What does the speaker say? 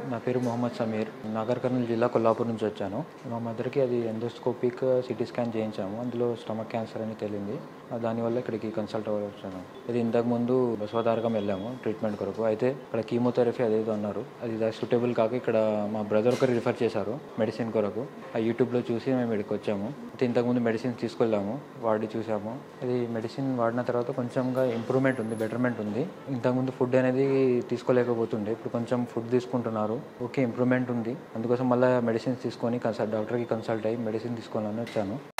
నా పేరు మొహమ్మద్ సమీర్ నాగర్ కర్నూలు జిల్లా కొల్లాపూర్ నుంచి వచ్చాను మా మదర్కి అది ఎండోస్కోపిక్ సిటీ స్కాన్ చేయించాము అందులో స్టమక్ క్యాన్సర్ అని తేలింది ఆ దానివల్ల ఇక్కడికి కన్సల్ట్ అవ్వాలి వచ్చాను ఇది ఇంతకుముందు బసవతారకం వెళ్ళాము ట్రీట్మెంట్ కొరకు అయితే ఇక్కడ కీమోథెరపీ అదేదో అన్నారు అది సూటబుల్ కాక ఇక్కడ మా బ్రదర్ ఒకరు రిఫర్ చేశారు మెడిసిన్ కొరకు ఆ యూట్యూబ్లో చూసి మేము ఇక్కడికి వచ్చాము అయితే ఇంతకుముందు మెడిసిన్ తీసుకెళ్ళాము వాడి చూసాము ఇది మెడిసిన్ వాడిన తర్వాత కొంచెంగా ఇంప్రూవ్మెంట్ ఉంది బెటర్మెంట్ ఉంది ఇంతకుముందు ఫుడ్ అనేది తీసుకోలేకపోతుండే ఇప్పుడు కొంచెం ఫుడ్ తీసుకుంటున్నారు ఓకే ఇంప్రూవ్మెంట్ ఉంది అందుకోసం మళ్ళీ మెడిసిన్స్ తీసుకొని కన్సల్ట్ డాక్టర్కి కన్సల్ట్ అయ్యి మెడిసిన్ తీసుకోవాలని వచ్చాను